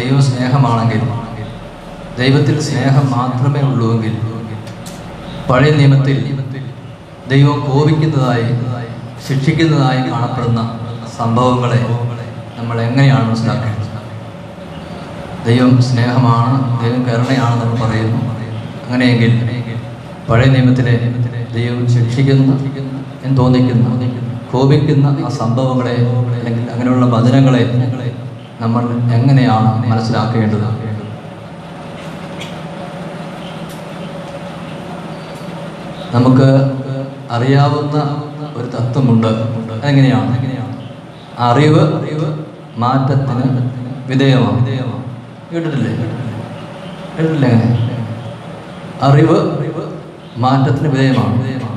ദൈവം സ്നേഹമാണെങ്കിൽ ദൈവത്തിൽ സ്നേഹം മാത്രമേ ഉള്ളൂവെങ്കിൽ പഴയ നിയമത്തിൽ ദൈവം കോപിക്കുന്നതായി ശിക്ഷിക്കുന്നതായി കാണപ്പെടുന്ന സംഭവങ്ങളെ നമ്മൾ എങ്ങനെയാണ് മനസ്സിലാക്കേണ്ടത് ദൈവം സ്നേഹമാണ് ദൈവം കരുണയാണ് നമ്മൾ പറയുന്നു അങ്ങനെയെങ്കിൽ പഴയ നിയമത്തിലെ ദൈവം ശിക്ഷിക്കുന്ന എന്ന് തോന്നിക്കുന്ന കോപിക്കുന്ന ആ സംഭവങ്ങളെ അല്ലെങ്കിൽ അങ്ങനെയുള്ള വചനങ്ങളെ നമ്മൾ എങ്ങനെയാണ് മനസ്സിലാക്കേണ്ടത് നമുക്ക് അറിയാവുന്ന ഒരു തത്വമുണ്ട് എങ്ങനെയാണ് അറിവ് അറിവ് മാറ്റത്തിന് വിധേയമാണ് വിധേയമാണ് കേട്ടിട്ടില്ലേ കേട്ടിട്ടില്ലേ അങ്ങനെ അറിവ് അറിവ് മാറ്റത്തിന് വിധേയമാണ് വിധേയമാണ്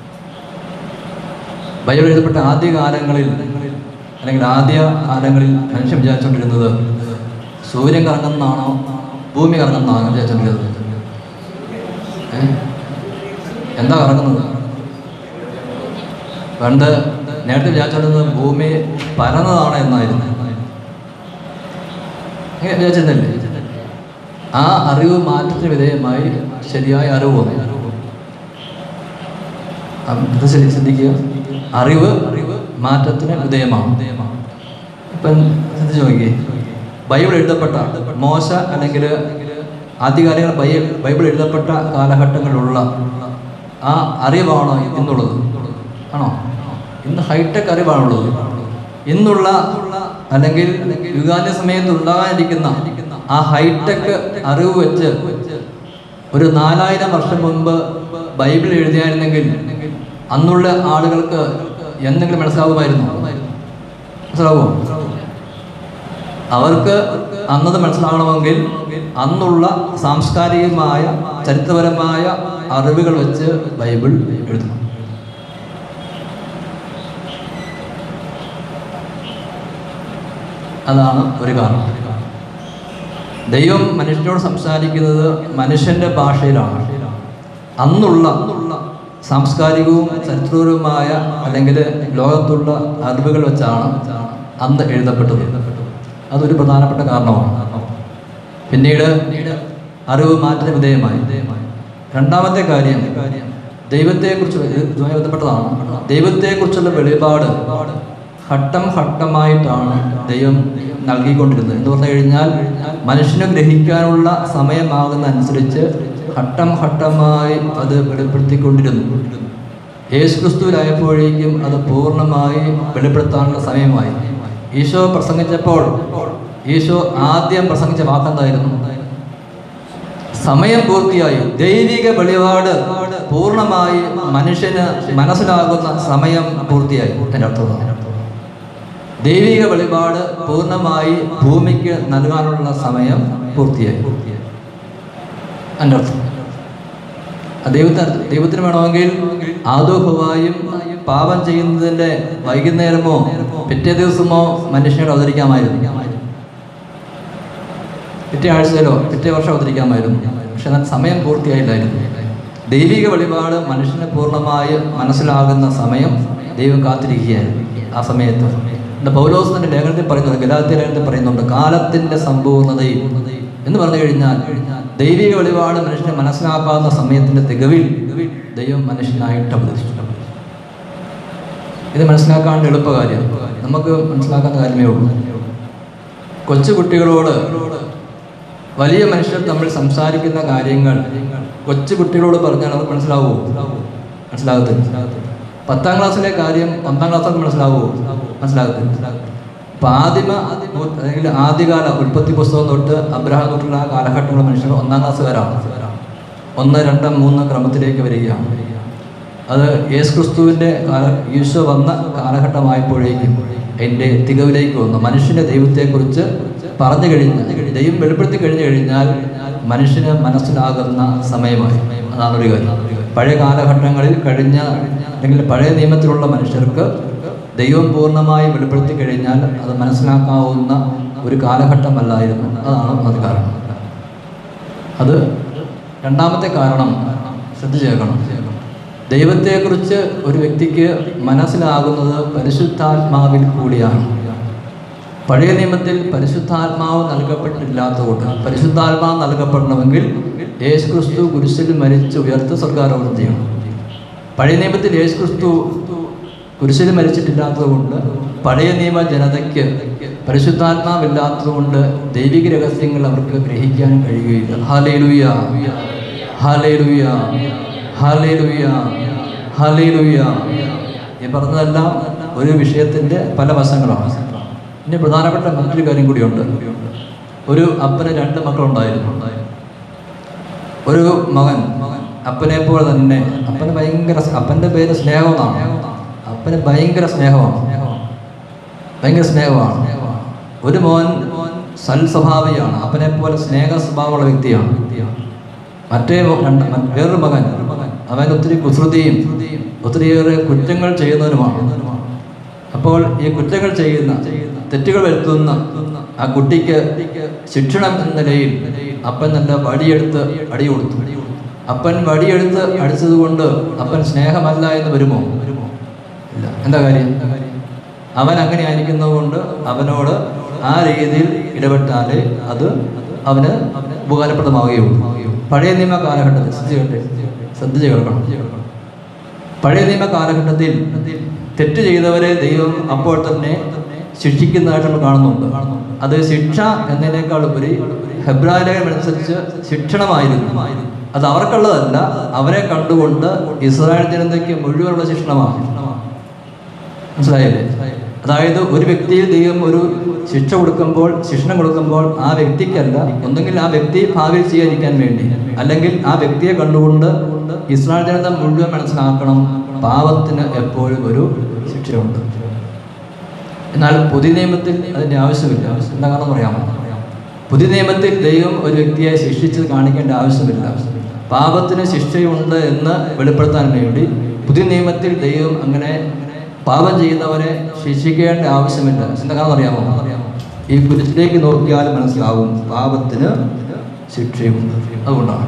ബൈബിൾ എഴുതപ്പെട്ട ആദ്യ കാലങ്ങളിൽ അല്ലെങ്കിൽ ആദ്യ കാലങ്ങളിൽ മനുഷ്യൻ വിചാരിച്ചുകൊണ്ടിരുന്നത് സൂര്യൻ കറങ്ങുന്നതാണോ ഭൂമി കറങ്ങുന്നതാണോ വിചാരിച്ചുകൊണ്ടിരുന്നത് ഏ? എന്താ കറങ്ങുന്നത് പണ്ട് നേരത്തെ വിചാരിച്ചുകൊണ്ടിരുന്നത് ഭൂമി പരന്നതാണ് എന്നായിരുന്നു അങ്ങനെ വിചാരിച്ചിരുന്നില്ലേ ആ അറിവ് മാറ്റത്തിന് വിധേയമായി ശരിയായ അറിവ് വന്നു അം- ഇത് ശരി ചിന്തിക്കുക അറിവ് അറിവ് മാറ്റത്തിന് വിധേയമാണ് വിധേയമാണ് ഇപ്പം ചിന്തിച്ച് നോക്കിയേ ബൈബിൾ എഴുതപ്പെട്ട മോശ അല്ലെങ്കിൽ ആദ്യകാലങ്ങൾ ബൈബിൾ ബൈബിൾ എഴുതപ്പെട്ട കാലഘട്ടങ്ങളിലുള്ള ആ അറിവാണോ ഇന്നുള്ളത് ആണോ ഇന്ന് ഹൈടെക് അറിവാണുള്ളത് ഇന്നുള്ള അല്ലെങ്കിൽ യുഗാന്യ സമയത്ത് ഉണ്ടാകാനിരിക്കുന്ന ആ ഹൈടെക് അറിവ് വെച്ച് ഒരു നാലായിരം വർഷം മുൻപ് ബൈബിൾ എഴുതിയായിരുന്നെങ്കിൽ അന്നുള്ള ആളുകൾക്ക് എന്തെങ്കിലും മനസ്സിലാവുമായിരുന്നു മനസ്സിലാവുമോ അവർക്ക് അന്നത് മനസ്സിലാകണമെങ്കിൽ അന്നുള്ള സാംസ്കാരികമായ ചരിത്രപരമായ അറിവുകൾ വെച്ച് ബൈബിൾ എഴുതണം അതാണ് ഒരു കാരണം ദൈവം മനുഷ്യനോട് സംസാരിക്കുന്നത് മനുഷ്യന്റെ ഭാഷയിലാണ് അന്നുള്ള സാംസ്കാരികവും ചരിത്രപരവുമായ അല്ലെങ്കിൽ ലോകത്തുള്ള അറിവുകൾ വെച്ചാണ് അന്ന് എഴുതപ്പെട്ടത് അതൊരു പ്രധാനപ്പെട്ട കാരണമാണ് പിന്നീട് അറിവ് മാറ്റത്തിന് വിധേയമായി രണ്ടാമത്തെ കാര്യം ദൈവത്തെക്കുറിച്ച് ഇത് ഇതുമായി ബന്ധപ്പെട്ടതാണ് ദൈവത്തെക്കുറിച്ചുള്ള വെളിപാട് ഘട്ടം ഘട്ടമായിട്ടാണ് ദൈവം നൽകിക്കൊണ്ടിരുന്നത് എന്ന് പറഞ്ഞു കഴിഞ്ഞാൽ മനുഷ്യന് ഗ്രഹിക്കാനുള്ള സമയമാകുന്ന അനുസരിച്ച് ഘട്ടം ഘട്ടമായി അത് വെളിപ്പെടുത്തിക്കൊണ്ടിരുന്നു യേശു ക്രിസ്തുവിലായപ്പോഴേക്കും അത് പൂർണ്ണമായി വെളിപ്പെടുത്താനുള്ള സമയമായി ഈശോ പ്രസംഗിച്ചപ്പോൾ ഈശോ ആദ്യം പ്രസംഗിച്ച വാക്കെന്തായിരുന്നു സമയം പൂർത്തിയായി ദൈവിക വെളിപാട് പൂർണ്ണമായി മനുഷ്യന് മനസ്സിലാകുന്ന സമയം പൂർത്തിയായി എൻ്റെ അർത്ഥം ദൈവിക വെളിപാട് പൂർണ്ണമായി ഭൂമിക്ക് നൽകാനുള്ള സമയം പൂർത്തിയായി എൻ്റെ അർത്ഥം ആ ദൈവത്തിന് ദൈവത്തിന് വേണമെങ്കിൽ ആദോഹവായും പാപം ചെയ്യുന്നതിൻ്റെ വൈകുന്നേരമോ പിറ്റേ ദിവസമോ മനുഷ്യനോട് അവതരിക്കാമായിരുന്നു പിറ്റേ ആഴ്ചയിലോ പിറ്റേ വർഷം അവതരിക്കാമായിരുന്നു പക്ഷെ എന്നാൽ സമയം പൂർത്തിയായില്ലായിരുന്നു ദൈവിക വെളിപാട് മനുഷ്യന് പൂർണ്ണമായി മനസ്സിലാകുന്ന സമയം ദൈവം കാത്തിരിക്കുകയായിരുന്നു ആ സമയത്ത് എൻ്റെ പൗലോസ് തന്നെ ലേഖനത്തിൽ പറയുന്നത് ഗലാത്യ ലേഖനത്തിൽ പറയുന്നുണ്ട് കാലത്തിൻ്റെ സമ്പൂർണ്ണതയും എന്ന് പറഞ്ഞു കഴിഞ്ഞാൽ ദൈവിക വെളിപാട് മനുഷ്യനെ മനസ്സിലാക്കാവുന്ന സമയത്തിൻ്റെ തികവിൽ ദൈവം മനുഷ്യനായിട്ട് അവതരിച്ചിട്ടുണ്ട് ഇത് മനസ്സിലാക്കാനുള്ള എളുപ്പകാര്യം നമുക്ക് മനസ്സിലാക്കാവുന്ന കാര്യമേ ഉള്ളൂ കൊച്ചു കുട്ടികളോട് വലിയ മനുഷ്യർ തമ്മിൽ സംസാരിക്കുന്ന കാര്യങ്ങൾ കൊച്ചു കുട്ടികളോട് പറഞ്ഞാൽ അവർക്ക് മനസ്സിലാവുമോ മനസ്സിലാകത്തില്ല പത്താം ക്ലാസ്സിലെ കാര്യം ഒന്നാം ക്ലാസ്സിൽ മനസ്സിലാവുമോ മനസ്സിലാകത്തില്ല അപ്പൊ ആദിമ നൂ- അല്ലെങ്കിൽ ആദ്യകാല ഉൽപ്പത്തി പുസ്തകം തൊട്ട് അബ്രഹാം തൊട്ടുള്ള ആ കാലഘട്ടമുള്ള മനുഷ്യർ ഒന്നാം ക്ലാസ്സുകാരാണ് ഒന്ന് രണ്ട് മൂന്ന് ക്രമത്തിലേക്ക് വരികയാണ് അത് യേശു ക്രിസ്തുവിൻ്റെ കാല ഈശോ വന്ന കാലഘട്ടമായപ്പോഴേക്കും എൻ്റെ തികവിലേക്ക് വന്നു മനുഷ്യൻ്റെ ദൈവത്തെക്കുറിച്ച് പറഞ്ഞു കഴിഞ്ഞ് ദൈവം വെളിപ്പെടുത്തി കഴിഞ്ഞു കഴിഞ്ഞാൽ മനുഷ്യന് മനസ്സിലാകുന്ന സമയമായി അതാണ് ഒരു കാര്യം പഴയ കാലഘട്ടങ്ങളിൽ കഴിഞ്ഞ അല്ലെങ്കിൽ പഴയ നിയമത്തിലുള്ള മനുഷ്യർക്ക് ദൈവം പൂർണ്ണമായി വെളിപ്പെടുത്തി കഴിഞ്ഞാൽ അത് മനസ്സിലാക്കാവുന്ന ഒരു കാലഘട്ടമല്ലായിരുന്നു അതാണ് അത് കാരണം അത് രണ്ടാമത്തെ കാരണം ശ്രദ്ധിച്ചേക്കണം ദൈവത്തെക്കുറിച്ച് ഒരു വ്യക്തിക്ക് മനസ്സിലാകുന്നത് പരിശുദ്ധാത്മാവിൽ കൂടിയാണ് പഴയ നിയമത്തിൽ പരിശുദ്ധാത്മാവ് നൽകപ്പെട്ടില്ലാത്തതുകൊണ്ട് പരിശുദ്ധാത്മാവ് നൽകപ്പെടണമെങ്കിൽ യേശു ക്രിസ്തു കുരിശിൽ മരിച്ച് ഉയർത്ത സ്വർഗാരോഹണം ചെയ്യണം പഴയ നിയമത്തിൽ യേശു ക്രിസ്തു കുരിശിൽ മരിച്ചിട്ടില്ലാത്തതുകൊണ്ട് പഴയ നിയമ ജനതയ്ക്ക് പരിശുദ്ധാത്മാവില്ലാത്തതുകൊണ്ട് ദൈവിക രഹസ്യങ്ങൾ അവർക്ക് ഗ്രഹിക്കാൻ കഴിയുകയില്ല ഹാലേലുയ ഹാലേലുയ ഹാലേലുയ ഹാലേലുയ ഈ പറഞ്ഞതെല്ലാം ഒരു വിഷയത്തിൻ്റെ പല വശങ്ങളാണ് ഇനി പ്രധാനപ്പെട്ട മറ്റൊരു കാര്യം കൂടിയുണ്ട് ഒരു അപ്പന് രണ്ട് മക്കളുണ്ടായിരുന്നു ഒരു മകൻ അപ്പനെ പോലെ തന്നെ അപ്പന് ഭയങ്കര അപ്പൻ്റെ പേര് സ്നേഹമെന്നാണ് അപ്പന് ഭയങ്കര സ്നേഹമാണ് ഭയങ്കര സ്നേഹമാണ് ഒരു മോൻ സൽസ്വഭാവിയാണ് അപ്പനെ പോലെ സ്നേഹ സ്വഭാവമുള്ള വ്യക്തിയാണ് മറ്റേ മോ- രണ്ട് മ- വേറൊരു മകൻ അവൻ ഒത്തിരി കുസൃതിയും ഒത്തിരിയേറെ കുറ്റങ്ങൾ ചെയ്യുന്നവനുമാണ് അപ്പോൾ ഈ കുറ്റങ്ങൾ ചെയ്യുന്ന തെറ്റുകൾ വരുത്തുന്ന ആ കുട്ടിക്ക് ശിക്ഷണം എന്ന നിലയിൽ അപ്പൻ നല്ല വടിയെടുത്ത് അടി കൊടുത്തു അപ്പൻ വടിയെടുത്ത് അടിച്ചത് കൊണ്ട് അപ്പൻ സ്നേഹമല്ല എന്ന് വരുമോ വരുമോ ഇല്ല എന്താ കാര്യം അവൻ അങ്ങനെ ആയിരിക്കുന്നത് കൊണ്ട് അവനോട് ആ രീതിയിൽ ഇടപെട്ടാലേ അത് അവന് ഉപകാരപ്രദമാവുകയുള്ളൂ പഴയ നിയമ കാലഘട്ടത്തിൽ ശ്രദ്ധിക്കട്ടെ ശ്രദ്ധിച്ച് കേൾക്കണം പഴയ നിയമ കാലഘട്ടത്തിൽ തെറ്റ് ചെയ്തവരെ ദൈവം അപ്പോൾ തന്നെ ശിക്ഷിക്കുന്നതായിട്ട് നമ്മൾ കാണുന്നുണ്ട് അത് ശിക്ഷ എന്നതിനേക്കാൾ ഉപരി ഹെബ്രാലേഖനം അനുസരിച്ച് ശിക്ഷണമായിരുന്നു അത് അവർക്കുള്ളതല്ല അവരെ കണ്ടുകൊണ്ട് ഇസ്രായേൽ ജനതയ്ക്ക് മുഴുവനുള്ള ശിക്ഷണമാണ് മനസ്സിലായില്ലേ അതായത് ഒരു വ്യക്തിയിൽ ദൈവം ഒരു ശിക്ഷ കൊടുക്കുമ്പോൾ ശിക്ഷണം കൊടുക്കുമ്പോൾ ആ വ്യക്തിക്കല്ല ഒന്നെങ്കിൽ ആ വ്യക്തി ഭാവിയിൽ ചെയ്യാതിരിക്കാൻ വേണ്ടി അല്ലെങ്കിൽ ആ വ്യക്തിയെ കണ്ടുകൊണ്ട് ഇസ്രായേൽ ജനത മുഴുവൻ മനസ്സിലാക്കണം പാപത്തിന് എപ്പോഴും ഒരു ശിക്ഷയുണ്ട് എന്നാൽ പുതിയ നിയമത്തിൽ അതിൻ്റെ ആവശ്യമില്ല എന്താ കാരണം പറയാമോ പുതിയ നിയമത്തിൽ ദൈവം ഒരു വ്യക്തിയെ ശിക്ഷിച്ച് കാണിക്കേണ്ട ആവശ്യമില്ല പാപത്തിന് ശിക്ഷയുണ്ട് എന്ന് വെളിപ്പെടുത്താൻ വേണ്ടി പുതിയ നിയമത്തിൽ ദൈവം അങ്ങനെ പാപം ചെയ്യുന്നവരെ ശിക്ഷിക്കേണ്ട ആവശ്യമില്ല എന്താ കാരണം അറിയാമോ ഈ കുരിശിലേക്ക് നോക്കിയാൽ മനസ്സിലാവും പാപത്തിന് ശിക്ഷയുണ്ട് അതുകൊണ്ടാണ്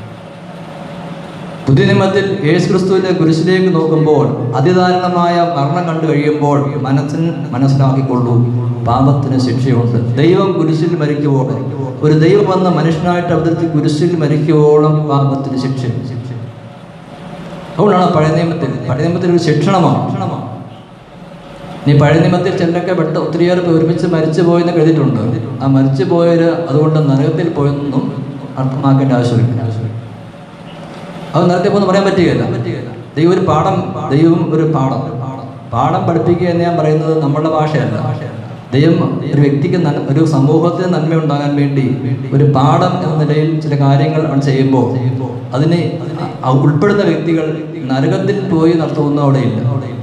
പുതിയ നിയമത്തിൽ യേശു ക്രിസ്തുവിന്റെ കുരിശിലേക്ക് നോക്കുമ്പോൾ അതിദാരുണമായ മരണം കണ്ടു കഴിയുമ്പോൾ മനസ്സിന് മനസ്സിലാക്കിക്കൊള്ളൂ പാപത്തിന് ശിക്ഷയുണ്ട് ദൈവം കുരിശിൽ മരിക്കുവോളം ഒരു ദൈവം വന്ന മനുഷ്യനായിട്ട് അവതരിച്ച് കുരിശിൽ മരിക്കുവോളം പാപത്തിന് ശിക്ഷ അതുകൊണ്ടാണ് പഴയ നിയമത്തിൽ പഴയ നിയമത്തിൽ ഒരു ശിക്ഷണമാണ് നീ പഴയ നിയമത്തിൽ ചിലരൊക്കെ പെട്ട ഒത്തിരിയേറെ പേർ ഒരുമിച്ച് മരിച്ചു പോയെന്ന് എഴുതിയിട്ടുണ്ട് ആ മരിച്ചു പോയവർ അതുകൊണ്ട് നരകത്തിൽ പോയെന്നും അർത്ഥമാക്കേണ്ട ആവശ്യമില്ല അത് നേരത്തെ പോകുന്ന പറയാൻ പറ്റുകയില്ല ദൈവം ഒരു പാഠം ദൈവം ഒരു പാഠം പാഠം പഠിപ്പിക്കുക എന്ന് ഞാൻ പറയുന്നത് നമ്മളുടെ ഭാഷയല്ല ദൈവം ഒരു വ്യക്തിക്ക് നന്മ ഒരു സമൂഹത്തിന് നന്മ ഉണ്ടാകാൻ വേണ്ടി ഒരു പാഠം എന്ന നിലയിൽ ചില കാര്യങ്ങൾ അവൻ ചെയ്യുമ്പോൾ അതിന് ആ ഉൾപ്പെടുന്ന വ്യക്തികൾ നരകത്തിൽ പോയി നടത്തുന്ന അവിടെയില്ല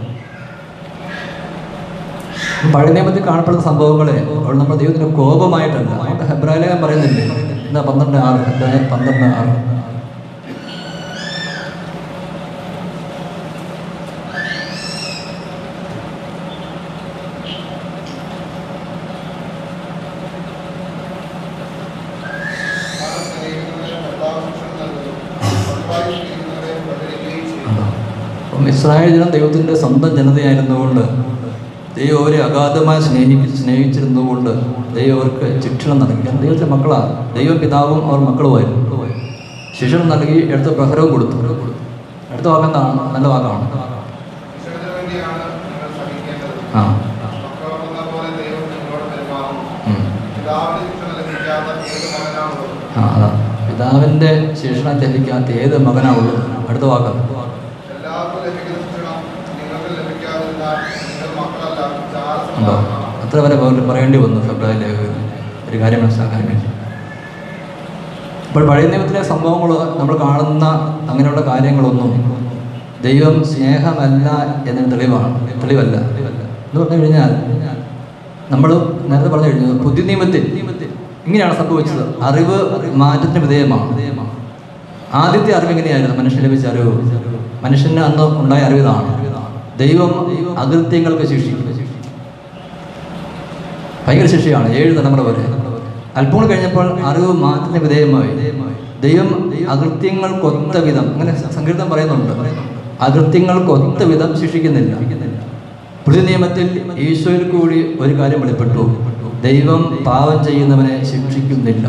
പഴയ നിയമത്തിൽ കാണപ്പെടുന്ന സംഭവങ്ങളെ അവിടെ നമ്മൾ ദൈവത്തിന് കോപമായിട്ടല്ല അതുകൊണ്ട് ഹെബ്രാലേഖൻ പറയുന്നില്ലേ എന്താ പന്ത്രണ്ട് ആറ് ഹെബ്രായ പന്ത്രണ്ട് ആറ് അപ്പം ഇസ്രായേൽ ജനം ദൈവത്തിൻ്റെ സ്വന്തം ജനതയായിരുന്നുകൊണ്ട് ദൈവം അവരെ അഗാധമായി സ്നേഹിക്ക് സ്നേഹിച്ചിരുന്നതുകൊണ്ട് ദൈവം അവർക്ക് ശിക്ഷണം നൽകി കാരണം ദൈവത്തിൻ്റെ മക്കളാണ് ദൈവം പിതാവും അവർ മക്കളുമായിരുന്നു ശിക്ഷണം നൽകി എടുത്ത പ്രഹരവും കൊടുത്തു അടുത്ത വാക്കെന്താണ് നല്ല വാക്കാണ് ആ ഉം. ആ അതാ പിതാവിൻ്റെ ശിക്ഷണം ലഭിക്കാത്ത ഏത് മകനാണുള്ളത് അടുത്ത വാക്ക് ഉണ്ടോ അത്ര വരെ പൗരൻ പറയേണ്ടി വന്നു ഫെബ്രുവരി ഒരു കാര്യം മനസ്സിലാക്കാൻ വേണ്ടി ഇപ്പോൾ പഴയ നിയമത്തിലെ സംഭവങ്ങൾ നമ്മൾ കാണുന്ന അങ്ങനെയുള്ള കാര്യങ്ങളൊന്നും ദൈവം സ്നേഹമല്ല എന്നതിന് തെളിവാണ് തെളിവല്ല എന്ന് പറഞ്ഞു കഴിഞ്ഞാൽ നമ്മൾ നേരത്തെ പറഞ്ഞു കഴിഞ്ഞു പുതിയ നിയമത്തിൽ ഇങ്ങനെയാണ് സംഭവിച്ചത് അറിവ് മാറ്റത്തിന് വിധേയമാണ് ആദ്യത്തെ അറിവ് എങ്ങനെയായിരുന്നു മനുഷ്യന് ലഭിച്ച അറിവ് മനുഷ്യന് അന്ന് ഉണ്ടായ അറിവ് ഇതാണ് ദൈവം അകൃത്യങ്ങൾക്ക് ശിക്ഷിക്കും ഭയങ്കര ശിക്ഷയാണ് ഏഴ് തലമുറ വരെ അല്പങ്ങൾ കഴിഞ്ഞപ്പോൾ അറിവ് മാറ്റത്തിന് വിധേയമായി ദൈവം അകൃത്യങ്ങൾക്കൊത്ത വിധം അങ്ങനെ സങ്കീർത്തം പറയുന്നുണ്ട് അകൃത്യങ്ങൾക്കൊത്ത വിധം ശിക്ഷിക്കുന്നില്ല പുതിയ നിയമത്തിൽ ഈശോയിൽ കൂടി ഒരു കാര്യം വെളിപ്പെട്ടു ദൈവം പാപം ചെയ്യുന്നവനെ ശിക്ഷിക്കുന്നില്ല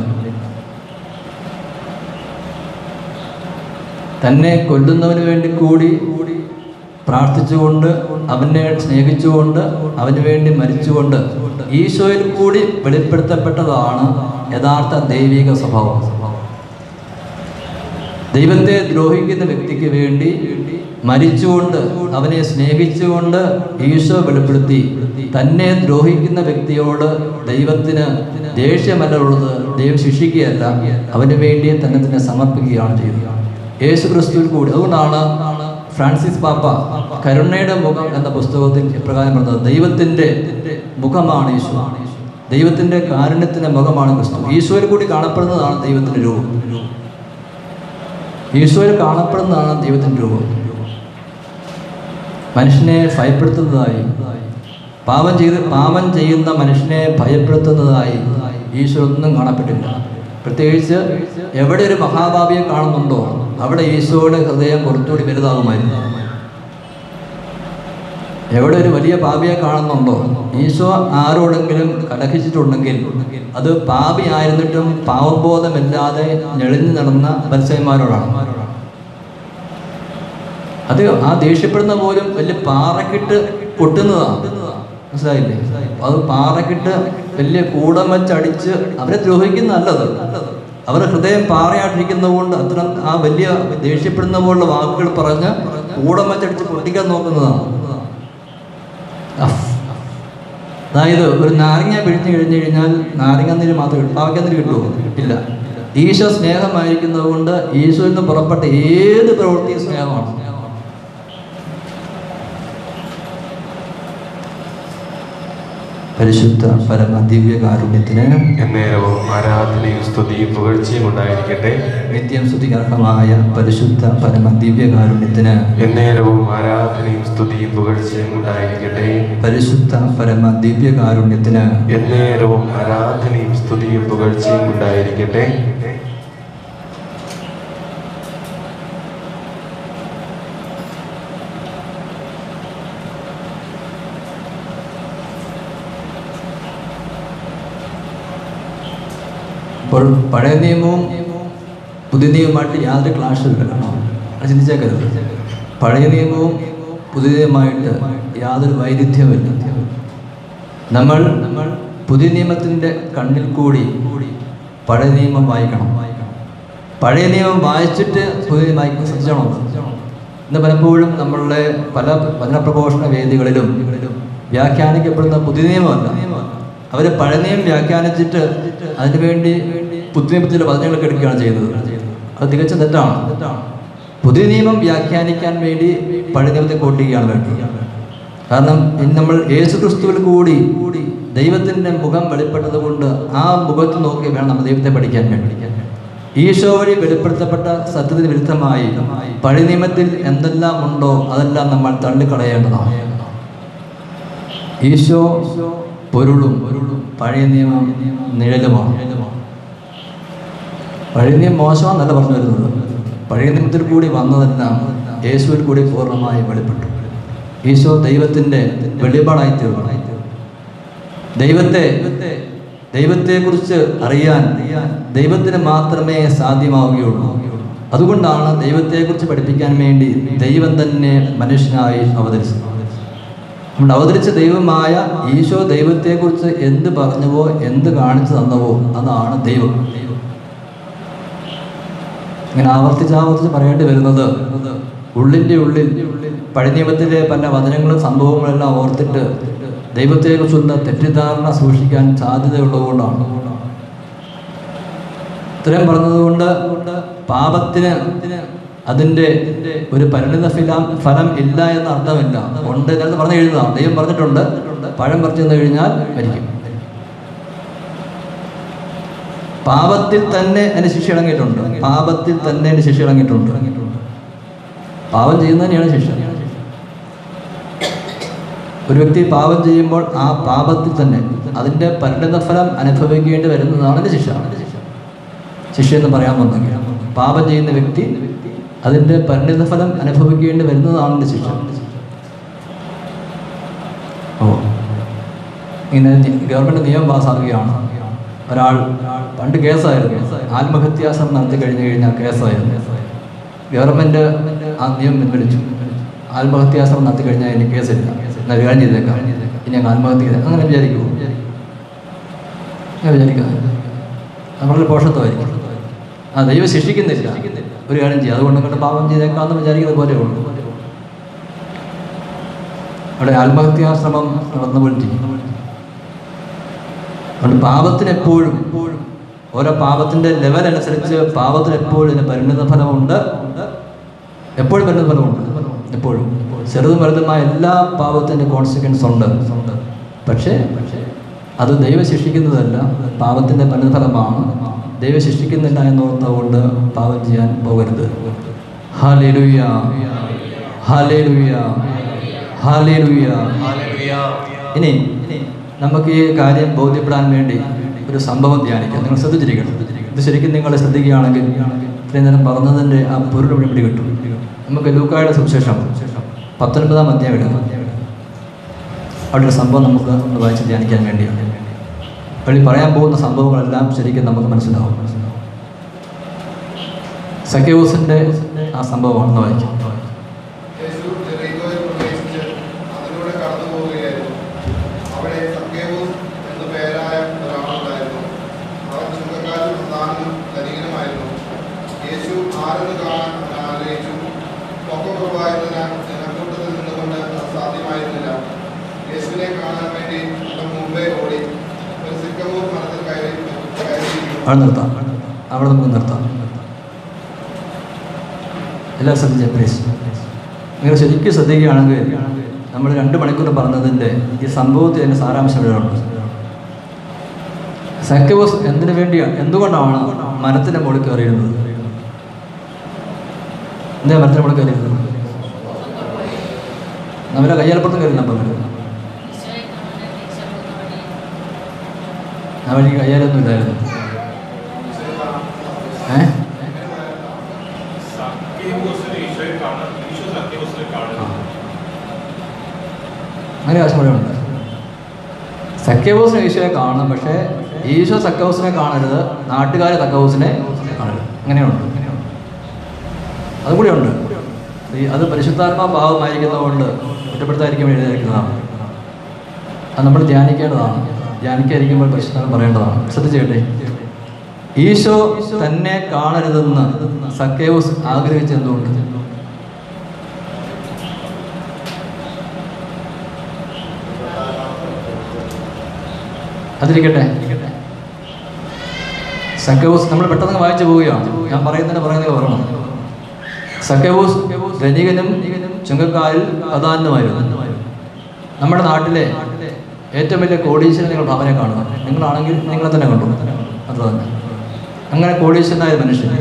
തന്നെ കൊല്ലുന്നവന് വേണ്ടി കൂടി പ്രാർത്ഥിച്ചുകൊണ്ട് അവനെ സ്നേഹിച്ചുകൊണ്ട് അവന് വേണ്ടി മരിച്ചുകൊണ്ട് ഈശോയിൽ കൂടി വെളിപ്പെടുത്തപ്പെട്ടതാണ് യഥാർത്ഥ ദൈവിക സ്വഭാവം ദൈവത്തെ ദ്രോഹിക്കുന്ന വ്യക്തിക്ക് വേണ്ടി മരിച്ചുകൊണ്ട് അവനെ സ്നേഹിച്ചുകൊണ്ട് ഈശോ വെളിപ്പെടുത്തി തന്നെ ദ്രോഹിക്കുന്ന വ്യക്തിയോട് ദൈവത്തിന് ദേഷ്യമല്ല ഉള്ളത് ദൈവം ശിക്ഷിക്കുകയല്ല അവന് വേണ്ടി തന്നെ തന്നെ സമർപ്പിക്കുകയാണ് ചെയ്തത് യേശു ക്രിസ്തുവിൽ കൂടി അതുകൊണ്ടാണ് ഫ്രാൻസിസ് പാപ്പ കരുണയുടെ മുഖം എന്ന പുസ്തകത്തിൽ ഇപ്രകാരം പറഞ്ഞത് ദൈവത്തിൻ്റെ മുഖമാണ് ഈശോ ദൈവത്തിൻ്റെ കാരുണ്യത്തിൻ്റെ മുഖമാണ് ക്രിസ്തു ഈശോയിൽ കൂടി കാണപ്പെടുന്നതാണ് ദൈവത്തിൻ്റെ രൂപം ഈശോയിൽ കാണപ്പെടുന്നതാണ് ദൈവത്തിൻ്റെ രൂപം മനുഷ്യനെ ഭയപ്പെടുത്തുന്നതായി പാപം ചെയ്ത് പാപം ചെയ്യുന്ന മനുഷ്യനെ ഭയപ്പെടുത്തുന്നതായി ഈശോ ഒന്നും കാണപ്പെട്ടില്ല പ്രത്യേകിച്ച് എവിടെ ഒരു മഹാഭാവിയെ കാണുന്നുണ്ടോ അവിടെ ഈശോയുടെ ഹൃദയം കുറച്ചുകൂടി വലുതാകുമായിരുന്നു എവിടെ ഒരു വലിയ പാപിയെ കാണുന്നുണ്ടോ ഈശോ ആരോടെങ്കിലും കലഹിച്ചിട്ടുണ്ടെങ്കിൽ അത് പാപി ആയിരുന്നിട്ടും പാവബോധമില്ലാതെ ഞെളിഞ്ഞു നടന്ന മത്സ്യന്മാരോടാണ് അത് ആ ദേഷ്യപ്പെടുന്ന പോലും വലിയ പാറക്കിട്ട് പൊട്ടുന്നതാണ് മനസ്സിലായില്ലേ അത് പാറക്കിട്ട് വലിയ കൂടം വെച്ചടിച്ച് അവരെ ദ്രോഹിക്കുന്നതല്ലത് അവരുടെ ഹൃദയം പാറയായിട്ടിരിക്കുന്നത് കൊണ്ട് അത്ര ആ വലിയ ദേഷ്യപ്പെടുന്ന പോലുള്ള വാക്കുകൾ പറഞ്ഞ് കൂടം വെച്ചടിച്ച് പൊട്ടിക്കാൻ നോക്കുന്നതാണ് അഫ്. അതായത് ഒരു നാരങ്ങ പിഴിഞ്ഞു കഴിഞ്ഞു കഴിഞ്ഞാൽ നാരങ്ങ നീര് മാത്രമേ പാവയ്ക്ക നീര് കിട്ടുമോ ഇല്ല ഈശോ സ്നേഹമായിരിക്കുന്നത് കൊണ്ട് ഈശോയിൽ നിന്ന് പുറപ്പെട്ട ഏത് പ്രവൃത്തിയും സ്നേഹമാണ് പരിശുദ്ധ പരമ ദിവ്യ കാരുണ്യത്തിന് എന്നേരവും ആരാധനയും സ്തുതിയും പുകഴ്ചയും ഉണ്ടായിരിക്കട്ടെ നിത്യം സ്തുതികർഹമായ പരിശുദ്ധ പരമ ദിവ്യ കാരുണ്യത്തിന് എന്നേരവും ആരാധനയും സ്തുതിയും പുകഴ്ചയും ഉണ്ടായിരിക്കട്ടെ പരിശുദ്ധ പരമ ദിവ്യ കാരുണ്യത്തിന് എന്നേരവും ആരാധനയും സ്തുതിയും പുകഴ്ചയും ഉണ്ടായിരിക്കട്ടെ ഇപ്പോൾ പഴയ നിയമവും പുതിയ നിയമമായിട്ട് യാതൊരു ക്ലാഷും ഇല്ല അത് ചിന്തിച്ചേക്കരുത് പഴയ നിയമവും പുതിയ നിയമമായിട്ട് യാതൊരു വൈരുദ്ധ്യമില്ല നമ്മൾ നമ്മൾ പുതിയ നിയമത്തിൻ്റെ കണ്ണിൽ കൂടി പഴയ നിയമം വായിക്കണം പഴയ നിയമം വായിച്ചിട്ട് പുതിയ നിയമം വായിക്കാൻ ശ്രദ്ധിച്ചണം ഇന്ന് പലപ്പോഴും നമ്മളുടെ പല വചനപ്രഘോഷണ വേദികളിലും വ്യാഖ്യാനിക്കപ്പെടുന്ന പുതിയ നിയമമല്ല അവർ പഴയ നിയമം വ്യാഖ്യാനിച്ചിട്ട് അതിനുവേണ്ടി പുതിയ നിയമത്തിലെ വചനങ്ങളൊക്കെ എടുക്കുകയാണ് ചെയ്യുന്നത് അത് തികച്ചും തെറ്റാണ് പുതിയ നിയമം വ്യാഖ്യാനിക്കാൻ വേണ്ടി പഴയ നിയമത്തെ കോട്ടിക്കുകയാണ് വേണ്ടത് കാരണം ഇന്ന് നമ്മൾ യേശു ക്രിസ്തുവിൽ കൂടി ദൈവത്തിൻ്റെ മുഖം വെളിപ്പെട്ടത് കൊണ്ട് ആ മുഖത്ത് നോക്കി വേണം നമ്മൾ ദൈവത്തെ പഠിക്കാൻ വേണ്ടി ഈശോ വഴി വെളിപ്പെടുത്തപ്പെട്ട സത്യത്തിന് വിരുദ്ധമായി പഴയ നിയമത്തിൽ എന്തെല്ലാം ഉണ്ടോ അതെല്ലാം നമ്മൾ തള്ളിക്കളയേണ്ടതാണ് ഈശോ പൊരുളും പഴയ നിയമം നിഴലുമാണ് പഴയ നിയമം മോശമാണെന്നല്ല പറഞ്ഞു വരുന്നത് പഴയ നിയമത്തിൽ കൂടി വന്നതെല്ലാം യേശുവിൽ കൂടി പൂർണ്ണമായി വെളിപ്പെട്ടു ഈശോ ദൈവത്തിൻ്റെ വെളിപാടായി തീർന്നു ദൈവത്തെ ദൈവത്തെക്കുറിച്ച് അറിയാൻ ദൈവത്തിന് മാത്രമേ സാധ്യമാവുകയുള്ളൂ അതുകൊണ്ടാണ് ദൈവത്തെക്കുറിച്ച് പഠിപ്പിക്കാൻ വേണ്ടി ദൈവം തന്നെ മനുഷ്യനായി അവതരിച്ചത് നമ്മൾ അവതരിച്ച ദൈവമായ ഈശോ ദൈവത്തെക്കുറിച്ച് എന്ത് പറഞ്ഞുവോ എന്ത് കാണിച്ചു തന്നവോ അതാണ് ദൈവം ഇങ്ങനെ ആവർത്തിച്ച് ആവർത്തിച്ച് പറയേണ്ടി വരുന്നത് ഉള്ളിൻ്റെ ഉള്ളിൽ പഴയ നിയമത്തിലെ പല വചനങ്ങളും സംഭവങ്ങളെല്ലാം ഓർത്തിട്ട് ദൈവത്തെക്കുറിച്ചുള്ള തെറ്റിദ്ധാരണ സൂക്ഷിക്കാൻ സാധ്യതയുള്ളതുകൊണ്ടാണ് ഇത്രയും പറഞ്ഞതുകൊണ്ട് പാപത്തിന് അതിൻ്റെ ഒരു പരിണിത ഫലം ഫലം ഇല്ല എന്ന അർത്ഥമില്ല ഉണ്ട് എന്ന് പറഞ്ഞു എഴുതുന്നതാണ് ദൈവം പറഞ്ഞിട്ടുണ്ട് പഴം പറിച്ചു തന്നു കഴിഞ്ഞാൽ മരിക്കും പാപത്തിൽ തന്നെ അതിന് ശിക്ഷ ഇറങ്ങിയിട്ടുണ്ട് പാപത്തിൽ തന്നെ അതിന് ശിക്ഷ ഇറങ്ങിയിട്ടുണ്ട് പാപം ചെയ്യുന്നതന്നെയാണ് ശിക്ഷ ഒരു വ്യക്തി പാപം ചെയ്യുമ്പോൾ ആ പാപത്തിൽ തന്നെ അതിൻ്റെ പരിണിതഫലം അനുഭവിക്കേണ്ടി വരുന്നതാണ് അതിൻ്റെ ശിക്ഷ ശിക്ഷ എന്ന് പറയാൻ വന്നെങ്കിൽ പാപം ചെയ്യുന്ന വ്യക്തി അതിൻ്റെ പരിണിതഫലം അനുഭവിക്കേണ്ടി വരുന്നതാണ് അതിൻ്റെ ശിക്ഷ ഓ ഇങ്ങനെ ഗവൺമെൻറ് നിയമം പാസ്സാക്കുകയാണ് ഒരാൾ പണ്ട് കേസായിരുന്നു ആത്മഹത്യാശ്രമം നടത്തി കഴിഞ്ഞു കഴിഞ്ഞാൽ കേസായിരുന്നു ഗവൺമെൻറ് ആ നിയമം പിൻവലിച്ചു ആത്മഹത്യാശ്രമം നടത്തി കഴിഞ്ഞാൽ ഇനി കേസില്ല എന്നാൽ കാര്യം ചെയ്തേക്കാം ഇനി അങ്ങ് ആത്മഹത്യ ചെയ്തേക്കാം അങ്ങനെ വിചാരിക്കുമോ അങ്ങനെ വിചാരിക്കാം നമ്മളുടെ പോഷത്വമായിരിക്കും ആ ദൈവം ശിക്ഷിക്കുന്നില്ല ഒരു കാര്യം ചെയ്യും അതുകൊണ്ട് കൊണ്ട് പാപം ചെയ്തേക്കാമെന്ന് വിചാരിക്കുന്ന പോലെ ഉള്ളൂ അവിടെ ആത്മഹത്യാശ്രമം നടന്നുകൊണ്ടിരിക്കും അതുകൊണ്ട് പാപത്തിന് എപ്പോഴും ഓരോ പാപത്തിൻ്റെ ലെവൽ അനുസരിച്ച് പാപത്തിന് എപ്പോഴും ഇതിന് പരിണിത ഫലമുണ്ട് എപ്പോഴും പരിണിത ഫലമുണ്ട് എപ്പോഴും ചെറുതും വലുതുമായ എല്ലാ പാപത്തിൻ്റെ കോൺസിക്വൻസ് ഉണ്ട് പക്ഷേ അത് ദൈവം ശിക്ഷിക്കുന്നതല്ല പാപത്തിൻ്റെ പരിണിതഫലമാണ് ദൈവം ശിക്ഷിക്കുന്നില്ല എന്നോർത്തുകൊണ്ട് പാപം ചെയ്യാൻ പോകരുത് ഹാലേലുയ ഹാലേലുയ ഹാലേലുയ ഇനി നമുക്ക് ഈ കാര്യം ബോധ്യപ്പെടാൻ വേണ്ടി ഒരു സംഭവം ധ്യാനിക്കാം നിങ്ങൾ ശ്രദ്ധിച്ചിരിക്കണം ഇത് ശരിക്കും നിങ്ങൾ ശ്രദ്ധിക്കുകയാണെങ്കിൽ ഇത്രയും നേരം പറഞ്ഞതിൻ്റെ ആ പൊരുൾ പിടി കിട്ടും നമുക്ക് ലൂക്കായുടെ സുവിശേഷം പത്തൊൻപതാം അധ്യായം എടുക്കാം അവിടെ ഒരു സംഭവം നമുക്ക് ഒന്ന് വായിച്ച് ധ്യാനിക്കാൻ വേണ്ടിയാണ് വെളി പറയാൻ പോകുന്ന സംഭവങ്ങളെല്ലാം ശരിക്കും നമുക്ക് മനസ്സിലാവും സഖ്യവൂസിൻ്റെ ആ സംഭവമാണെന്ന് വായിക്കാം യേശു ജെറീക്കോയിൽ പ്രവേശിച്ച് അതിലൂടെ കടന്നു പോവുകയായിരുന്നു. അവിടെ സക്കേവൂസ് എന്നു പേരായ ഒരാളുണ്ടായിരുന്നു. അവൻ ചുങ്കക്കാരും പ്രധാനനും ധനികനുമായിരുന്നു. യേശു ആരെന്ന് കാണാൻ അവൻ ആഗ്രഹിച്ചു. പൊക്കക്കുറവായതിനാൽ ജനക്കൂട്ടത്തിൽ നിന്നുകൊണ്ട് അത് സാധ്യമായിരുന്നില്ല. യേശുവിനെ കാണാൻ വേണ്ടി അവൻ മുമ്പേ ഓടി ഒരു സിക്കമൂർ മരത്തിൽ കയറി കയറിയിരുന്നു അവിടെ നിർത്താം അവിടെ നമുക്ക് നിർത്താം എല്ലാം ശ്രദ്ധിച്ച പ്ലീസ് നിങ്ങൾ ശരിക്കും ശ്രദ്ധിക്കുകയാണെങ്കിൽ നമ്മൾ രണ്ട് മണിക്കൂർ പറഞ്ഞതിൻ്റെ ഈ സംഭവത്തിൽ അതിൻ്റെ സാരാംശം ഇവിടെയുണ്ട് സക്കവോസ് എന്തിനു വേണ്ടിയാണ് എന്തുകൊണ്ടാണ് മരത്തിൻ്റെ മുകളിൽ കയറിയിരുന്നത് എന്താ മരത്തിൻ്റെ മുകളിൽ കയറിയിരുന്നത് നമ്മളെ കയ്യാലപ്പുറത്ത് കയറി നമ്പർ ആ വഴിക്ക് കയ്യാലൊന്നും ഇല്ലായിരുന്നു ഏഹ് സഖ്യവോസിനെ ഈശോയെ കാണാൻ ഈശോ സഖ്യവോസിനെ കാണുന്നു അങ്ങനെ കാശ്മീരുണ്ട് സഖ്യബോസിനെ ഈശോയെ കാണണം പക്ഷേ ഈശോ സഖ്യബോസിനെ കാണരുത് നാട്ടുകാർ സഖ്യബോസിനെ കാണരുത് അങ്ങനെയുണ്ട് അതുകൂടി ഉണ്ട് ഈ അത് പരിശുദ്ധാത്മാ ഭാവമായിരിക്കുന്നതുകൊണ്ട് കുറ്റപ്പെടുത്താതിരിക്കാൻ വേണ്ടി എഴുതിയിരിക്കുന്നതാണ് അത് നമ്മൾ ധ്യാനിക്കേണ്ടതാണ് ധ്യാനിക്കാതിരിക്കുമ്പോൾ പരിശുദ്ധാത്മ പറയേണ്ടതാണ് ശ്രദ്ധിച്ചേട്ടെ ഈശോ തന്നെ കാണരുതെന്ന് സഖ്യബോസ് ആഗ്രഹിച്ചെന്തുകൊണ്ട് അതിരിക്കട്ടെ സക്കവൂസ് നമ്മൾ പെട്ടെന്ന് വായിച്ചു പോവുകയാണ് ഞാൻ പറയുന്നതിന് പറയുന്നത് ഓർമ്മ സക്കവൂസ് ധനികനും ചുങ്കക്കാരിൽ പ്രധാനമായിരുന്നു നമ്മുടെ നാട്ടിലെ ഏറ്റവും വലിയ കോടീശ്വരൻ നിങ്ങൾ ഭാവനെ കാണുക നിങ്ങളാണെങ്കിൽ നിങ്ങളെ തന്നെ കണ്ടു അത്ര തന്നെ അങ്ങനെ കോടീശ്വരനായ ഒരു മനുഷ്യൻ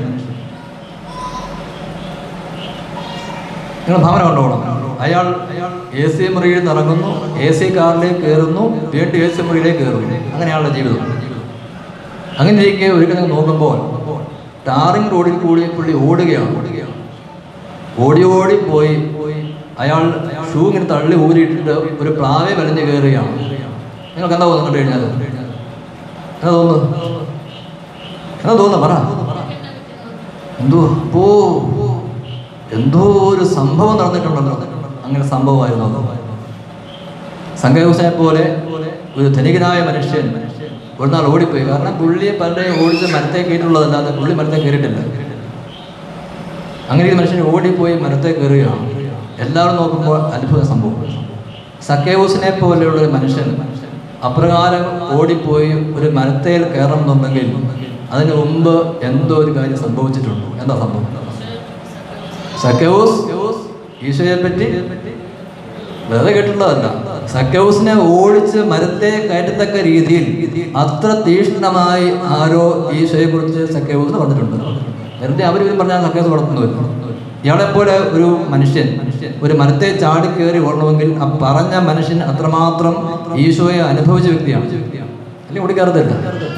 നിങ്ങൾ ഭാവന കണ്ടോളാം അയാൾ എ സി മുറിയിൽ നിന്ന് ഇറങ്ങുന്നു എ സി കാറിലേക്ക് കയറുന്നു വീണ്ടും എ സി മുറിയിലേക്ക് കയറുന്നു അങ്ങനെയാണല്ലോ ജീവിതം അങ്ങനെ ഇരിക്കെ ഒരിക്കൽ നിങ്ങൾ നോക്കുമ്പോൾ ടാറിംഗ് റോഡിൽ കൂടി പുള്ളി ഓടുകയാണ് ഓടുകയാണ് ഓടി ഓടി പോയി അയാൾ ഷൂ ഇങ്ങനെ തള്ളി ഊരിയിട്ടിട്ട് ഒരു പ്ലാവെ വലിഞ്ഞ് കയറുകയാണ് നിങ്ങൾക്ക് എന്താ തോന്നുന്നു കണ്ടു കഴിഞ്ഞാൽ എന്താ തോന്നുന്നു എന്താ തോന്നുന്നു പറ എന്തോ പോ എന്തോ ഒരു സംഭവം നടന്നിട്ടുണ്ടല്ലോ അങ്ങനെ സംഭവമായിരുന്നു അത് സംഘഹൂസനെ പോലെ ഒരു ധനികനായ മനുഷ്യൻ ഒരു നാൾ ഓടിപ്പോയി കാരണം പുള്ളിയെ പലരെയും ഓടിച്ച് മരത്തെ കയറ്റുള്ളതല്ലാതെ പുള്ളി മരത്തെ കയറിയിട്ടില്ല അങ്ങനെ ഈ മനുഷ്യൻ ഓടിപ്പോയി മരത്തെ കയറുകയാണ് എല്ലാവരും നോക്കുമ്പോൾ അത്ഭുത സംഭവം സക്കേവൂസിനെ പോലെയുള്ള ഒരു മനുഷ്യൻ അപ്രകാരം ഓടിപ്പോയി ഒരു മരത്തേൽ കയറണമെന്നുണ്ടെങ്കിൽ അതിന് മുമ്പ് എന്തോ ഒരു കാര്യം സംഭവിച്ചിട്ടുണ്ട് എന്താ സംഭവം സക്കവൂസ് ഈശോയെ പറ്റി വെറുതെ കേട്ടിട്ടുള്ളതല്ല സക്കവൂസിനെ ഓടിച്ച് മരത്തെ കയറ്റത്തക്ക രീതിയിൽ അത്ര തീക്ഷ്ണമായി ആരോ ഈശോയെ കുറിച്ച് സക്കവൂസിന് പറഞ്ഞിട്ടുണ്ട് വെറുതെ അവർ ഇവരും പറഞ്ഞാൽ സക്കവൂസ് വളർത്തുന്നു ഇയാളെപ്പോലെ ഒരു മനുഷ്യൻ ഒരു മരത്തെ ചാടി കയറി ഓടണമെങ്കിൽ ആ പറഞ്ഞ മനുഷ്യൻ അത്രമാത്രം ഈശോയെ അനുഭവിച്ച വ്യക്തിയാണ് അല്ലെങ്കിൽ ഓടിക്കാറത്തില്ല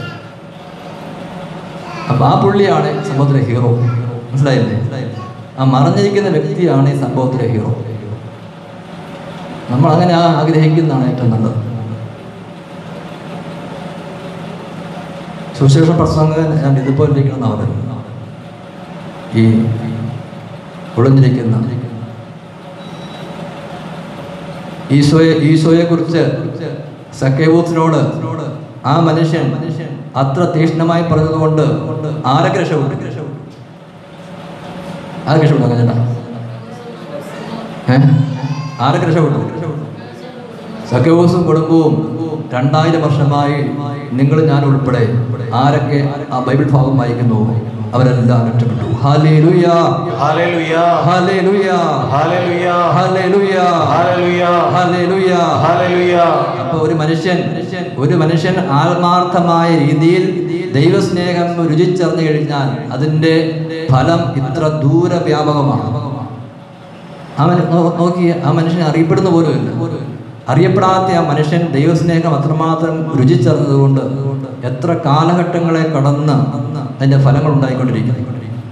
അപ്പൊ ആ പുള്ളിയാണ് സംഭവത്തിലെ ഹീറോ മനസ്സിലായില്ലേ ആ മറഞ്ഞിരിക്കുന്ന വ്യക്തിയാണ് ഈ സംഭവത്തിലെ ഹീറോ നമ്മൾ അങ്ങനെ ആ ആഗ്രഹിക്കുന്നതാണ് ഏറ്റവും നല്ലത് സുവിശേഷ പ്രസംഗൻ ഞാൻ ഇതുപോലെ ഇരിക്കണം അവർ ഈ ഒളിഞ്ഞിരിക്കുന്ന ഈശോയെ ഈശോയെ കുറിച്ച് സക്കേവൂസിനോട് ആ മനുഷ്യൻ മനുഷ്യൻ അത്ര തീക്ഷ്ണമായി പറഞ്ഞതുകൊണ്ട് ആരൊക്കെ രക്ഷപ്പെട്ടു ആരൊക്കെ രക്ഷപ്പെട്ടു ചേട്ടാ ഏ ആരൊക്കെ രക്ഷപ്പെട്ടു സഖ്യവോസും കുടുംബവും രണ്ടായിരം വർഷമായി നിങ്ങൾ ഞാൻ ഉൾപ്പെടെ ആരൊക്കെ ആ ബൈബിൾ ഭാഗം വായിക്കുന്നു അവരെല്ലാം രക്ഷപ്പെട്ടു hallelujah hallelujah hallelujah hallelujah hallelujah hallelujah hallelujah hallelujah അപ്പൊ ഒരു മനുഷ്യൻ ഒരു മനുഷ്യൻ ആത്മാർത്ഥമായ രീതിയിൽ ദൈവസ്നേഹം രുചിച്ചറിഞ്ഞു കഴിഞ്ഞാൽ അതിന്റെ ഫലം ഇത്ര ദൂരവ്യാപകമാണ് അവൻ നോക്കി ആ മനുഷ്യൻ അറിയപ്പെടുന്ന പോലുമില്ല അറിയപ്പെടാത്ത ആ മനുഷ്യൻ ദൈവസ്നേഹം അത്രമാത്രം രുചിച്ചറിഞ്ഞതുകൊണ്ട് എത്ര കാലഘട്ടങ്ങളെ കടന്ന് അതിന്റെ ഫലങ്ങൾ ഉണ്ടായിക്കൊണ്ടിരിക്കുന്നു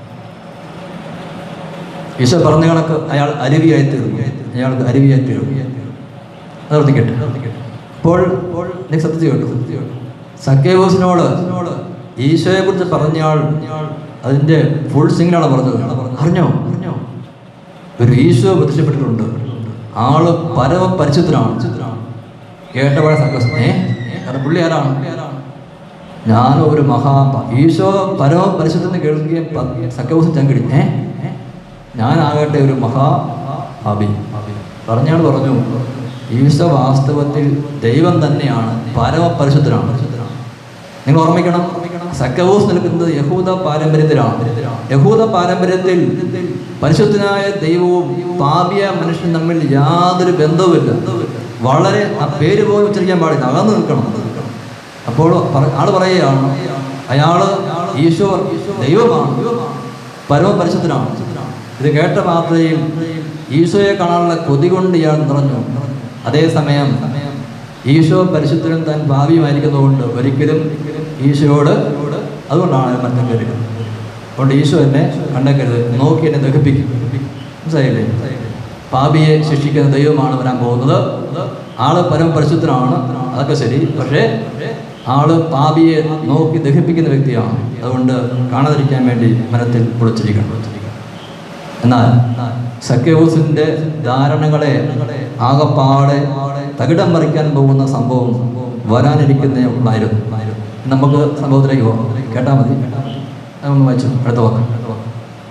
ഈശോ പറഞ്ഞ കണക്ക് അയാൾ അരുവിയായി തീർന്നു അയാൾക്ക് അരുവിയായി തീർന്നു അത് ഓർത്തിക്കട്ടെ അപ്പോൾ നീ സത്യം കേട്ടു സക്കേവോസിനോട് ഈശോയെ കുറിച്ച് പറഞ്ഞയാൾ അതിന്റെ ഫുൾ സിംഗിലാണ് പറഞ്ഞത് അറിഞ്ഞോ അറിഞ്ഞോ ഒരു ഈശോ പ്രത്യക്ഷപ്പെട്ടിട്ടുണ്ട് ആള് പരമ പരിശുദ്ധനാണ് കേട്ടപാടെ സക്കസ് ഏ കാരണം പുള്ളി ആരാണ് ഞാനും ഒരു മഹാ ഈശോ പരമ പരിശുദ്ധനെ കേൾക്കുകയും സക്കവസം ചങ്കിടി ഏ ഞാനാകട്ടെ ഒരു മഹാ ഭാവി പറഞ്ഞാൾ പറഞ്ഞു ഈശോ വാസ്തവത്തിൽ ദൈവം തന്നെയാണ് പരമ പരിശുദ്ധനാണ് നിങ്ങൾ ഓർമ്മിക്കണം സക്കവൂസ് നിൽക്കുന്നത് യഹൂദ പാരമ്പര്യത്തിലാണ് യഹൂദ പാരമ്പര്യത്തിൽ പരിശുദ്ധനായ ദൈവവും പാപിയ മനുഷ്യനും തമ്മിൽ യാതൊരു ബന്ധവുമില്ല വളരെ ആ പേര് പോലും ഉച്ചരിക്കാൻ പാടില്ല അകന്നു നിൽക്കണം അപ്പോൾ പറ- ആള് പറയുകയാണ് അയാള് ഈശോ ദൈവമാണ് പരമ പരിശുദ്ധനാണ് ഇത് കേട്ട മാത്രയിൽ ഈശോയെ കാണാനുള്ള കൊതി കൊണ്ട് ഇയാൾ നിറഞ്ഞു അതേസമയം ഈശോ പരിശുദ്ധനും താൻ ഭാവിയുമായിരിക്കുന്നതുകൊണ്ട് ഒരിക്കലും ഈശോയോട് അതുകൊണ്ടാണ് അയാൾ മറ്റം കയറുന്നത് അതുകൊണ്ട് ഈശോ എന്നെ കണ്ടക്കരുത് നോക്കി എന്നെ ദഹിപ്പിക്കും മനസ്സിലായില്ലേ പാപിയെ ശിക്ഷിക്കുന്ന ദൈവമാണ് വരാൻ പോകുന്നത് ആള് പരമ പരിശുദ്ധനാണ് അതൊക്കെ ശരി പക്ഷേ ആള് പാപിയെ നോക്കി ദഹിപ്പിക്കുന്ന വ്യക്തിയാണ് അതുകൊണ്ട് കാണാതിരിക്കാൻ വേണ്ടി മരത്തിൽ പൊളിച്ചിരിക്കണം എന്നാൽ സക്കേവൂസിന്റെ ധാരണകളെ ആകപ്പാടെ തകിടം മറിക്കാൻ പോകുന്ന സംഭവം വരാനിരിക്കുന്നേ ഉള്ളായിരുന്നു നമുക്ക് സംഭവത്തിലേക്ക് പോകാം കേട്ടാൽ മതി അതൊന്ന് വായിച്ചു അടുത്ത വാക്ക് അടുത്ത വാക്ക്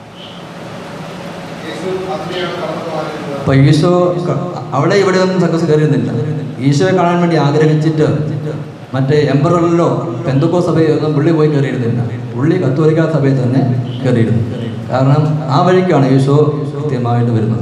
യേശു അതിനെയാണ് കടന്നു പോകാനിരുന്നത് അപ്പൊ ഈശോ ക- അവിടെ ഇവിടെ ഒന്നും സക്കസ് കയറിയിരുന്നില്ല ഈശോയെ കാണാൻ വേണ്ടി ആഗ്രഹിച്ചിട്ട് മറ്റേ എംബററിലോ പെന്തക്കോ സഭയോ ഒന്നും പുള്ളി പോയി കയറിയിരുന്നില്ല പുള്ളി കത്തോലിക്ക സഭയിൽ തന്നെ കയറിയിരുന്നു കാരണം ആ വഴിക്കാണ് ഈശോ കൃത്യമായിട്ട് വരുന്നത്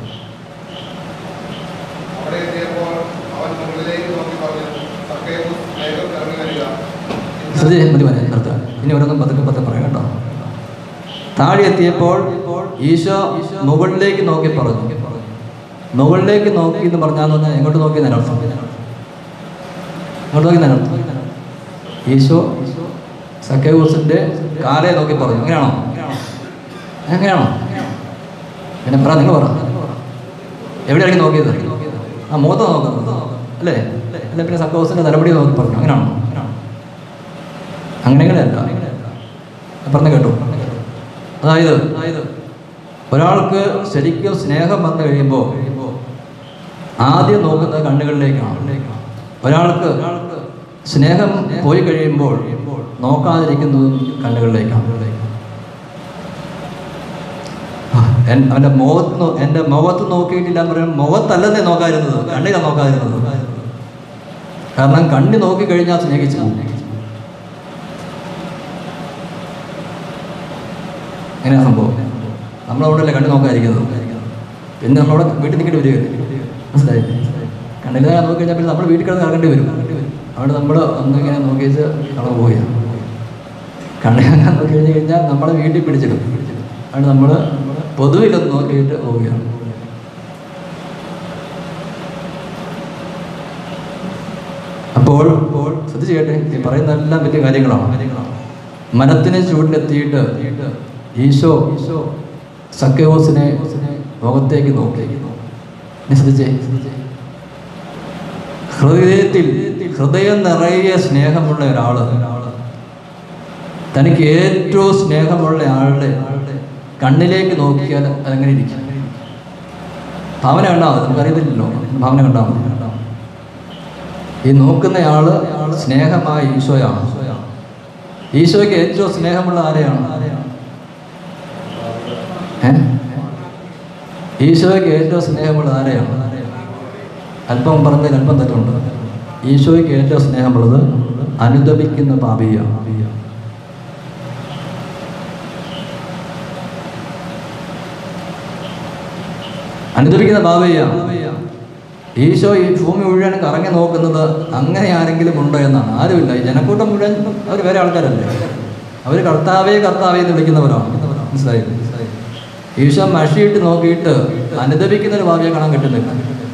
അവിടെ എത്തിയപ്പോൾ അവൻ മുകളിലേക്ക് നോക്കി പറഞ്ഞു സക്കേവൂസ് വേഗം ഇറങ്ങി വരിക ശ്രദ്ധ മതി മതി നിർത്താം ഇനി ഓരോന്നും പതുക്കെ പതുക്കെ പറയാം കേട്ടോ താഴെ എത്തിയപ്പോൾ ഈശോ മുകളിലേക്ക് നോക്കി പറഞ്ഞു മുകളിലേക്ക് നോക്കി എന്ന് പറഞ്ഞാന്ന് പറഞ്ഞാൽ എങ്ങോട്ട് നോക്കി എന്നർത്ഥം എങ്ങോട്ട് നോക്കി എന്നർത്ഥം ഈശോ സക്കേവൂസിന്റെ കാലെ നോക്കി പറഞ്ഞു അങ്ങനെയാണോ എങ്ങനെയാണോ പിന്നെ പറ നിങ്ങൾ പറ എവിടെയായിരിക്കും നോക്കിയത് ആ മുഖത്ത് നോക്കുന്നത് അല്ലേ അല്ലെ പിന്നെ സക്കേവൂസിന്റെ തലമുടി നോക്കി പറഞ്ഞു അങ്ങനെയാണോ അങ്ങനെയല്ല പറഞ്ഞു കേട്ടു അതായത് അതായത് ഒരാൾക്ക് ശരിക്കും സ്നേഹം വന്നു കഴിയുമ്പോൾ ആദ്യം നോക്കുന്നത് കണ്ണുകളിലേക്കാണ് ഒരാൾക്ക് സ്നേഹം പോയി കഴിയുമ്പോൾ നോക്കാതിരിക്കുന്നതും കണ്ണുകളിലേക്കാണ് ആ, എൻ- അവന്റെ മുഖത്ത് നോ- എന്റെ മുഖത്ത് നോക്കിയിട്ടില്ല എന്ന് പറയുമ്പോൾ മുഖത്തല്ലെന്നേ നോക്കാതിരുന്നത് കണ്ണിലാണ് നോക്കാതിരുന്നത് കാരണം കണ്ണി നോക്കിക്കഴിഞ്ഞാൽ സ്നേഹിച്ചു പോകും എങ്ങനെയാ സംഭവം നമ്മളവിടെയല്ലേ കണ്ണു നോക്കാതിരിക്കുന്നത് പിന്നെ നമ്മളവിടെ വീട്ടിൽ നിൽക്കേണ്ടി വരികയല്ലേ മനസ്സിലായി കണ്ണിൽ നോക്കി കഴിഞ്ഞാൽ പിന്നെ നമ്മൾ വീട്ടിൽ കിടന്ന് ഇറങ്ങേണ്ടി വരും അവിടെ നമ്മൾ ഒന്നിങ്ങനെ നോക്കിയിട്ട് കളവ് പോവുകയാണ് കണ്ണിൽ നോക്കി കഴിഞ്ഞ് കഴിഞ്ഞാൽ നമ്മളെ വീട്ടിൽ പിടിച്ചിടും അതുകൊണ്ട് നമ്മൾ പൊതുവിലൊന്ന് നോക്കിയിട്ട് പോവുകയാണ് അപ്പോൾ ഇപ്പോൾ ശ്രദ്ധിച്ച് കേട്ടെ ഈ പറയുന്ന എല്ലാം വലിയ കാര്യങ്ങളാണ് മരത്തിന് ചൂടിലെത്തിയിട്ട് ഈശോ ഈശോ സക്കേവോസിനെ മുഖത്തേക്ക് നോക്കി നീ ശ്രദ്ധിച്ചേ ഹൃദയത്തിൽ ഹൃദയം നിറയെ സ്നേഹമുള്ള ഒരാള് തനിക്ക് ഏറ്റവും സ്നേഹമുള്ള ആളുടെ കണ്ണിലേക്ക് നോക്കിയാൽ അതെങ്ങനെ ഇരിക്കും ഭാവന കണ്ടാൽ മതി നമുക്കറിയത്തില്ലല്ലോ ഭാവന കണ്ടാൽ മതി ഈ നോക്കുന്നയാള് സ്നേഹമായ ഈശോയാണ് ഈശോയ്ക്ക് ഏറ്റവും സ്നേഹമുള്ള ആരെയാണ് ഏ? ഈശോയ്ക്ക് ഏറ്റവും സ്നേഹമുള്ള ആരെയാണ് അല്പം പറഞ്ഞതിൽ അല്പം തെറ്റുണ്ട് ഈശോയ്ക്ക് ഏറ്റവും സ്നേഹമുള്ളത് അനുദപിക്കുന്ന പാപിയാണ് അനുദപിക്കുന്ന പാപിയാണ് ഈശോ ഈ ഭൂമി മുഴുവൻ കറങ്ങി നോക്കുന്നത് അങ്ങനെ ആരെങ്കിലും ഉണ്ടോ എന്നാണ് ആരുമില്ല ഈ ജനക്കൂട്ടം മുഴുവൻ അവർ വേറെ ആൾക്കാരല്ലേ അവർ കർത്താവേ കർത്താവേ എന്ന് വിളിക്കുന്നവരാണ് മനസ്സിലായി ഈശോ മഷിയിട്ട് നോക്കിയിട്ട് അനുദപിക്കുന്ന ഒരു ഭാവിയെ കാണാൻ കിട്ടുന്നില്ല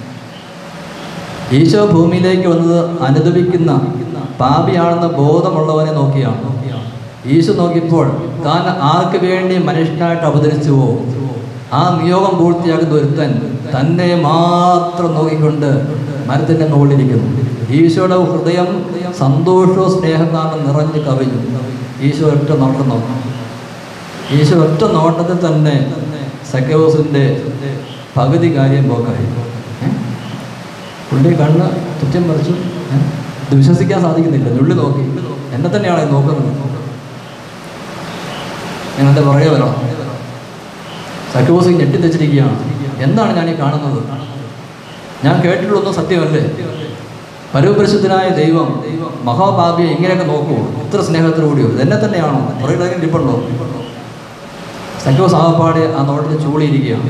ഈശോ ഭൂമിയിലേക്ക് വന്നത് അനുദപിക്കുന്ന പാപിയാണെന്ന ബോധമുള്ളവനെ നോക്കിയാണ് ഈശോ നോക്കിയപ്പോൾ താൻ ആർക്ക് വേണ്ടി മനുഷ്യനായിട്ട് അവതരിച്ചുവോ ആ നിയോഗം പൂർത്തിയാക്കുന്ന ഒരുത്തൻ തന്നെ മാത്രം നോക്കിക്കൊണ്ട് മരത്തിൻ്റെ മുകളിലിരിക്കുന്നു ഈശോയുടെ ഹൃദയം സന്തോഷവും സ്നേഹം കാരണം നിറഞ്ഞു കവിഞ്ഞു ഈശോ ഒറ്റ നോട്ടം നോക്കും ഈശോ ഒറ്റ നോട്ടത്തിൽ തന്നെ സക്കോസിൻ്റെ പകുതി കാര്യം പോക്കായി ഏ? പുള്ളി കണ്ണ് ചുറ്റും പറിച്ചു ഏ? ഇത് വിശ്വസിക്കാൻ സാധിക്കുന്നില്ല നുള്ളി നോക്കി എന്നെ തന്നെയാണ് ഇത് നോക്കുന്നത് ഞാൻ എൻ്റെ പുറകെ വരണം സക്കോസ് ഞെട്ടിത്തെച്ചിരിക്കുകയാണ് എന്താണ് ഞാൻ ഈ കാണുന്നത് ഞാൻ കേട്ടിട്ടുള്ളതൊന്നും സത്യമല്ലേ പരമപരിശുദ്ധനായ ദൈവം മഹാപാപിയെ ഇങ്ങനെയൊക്കെ നോക്കൂ ഇത്ര സ്നേഹത്തോടുകൂടിയോ ഇതെന്നെ തന്നെയാണോ പുറകിലേക്ക് ഡിപ്പുണ്ടോ സക്കോസ് ആകപ്പാടെ ആ നോട്ടിൽ ചൂളിയിരിക്കുകയാണ്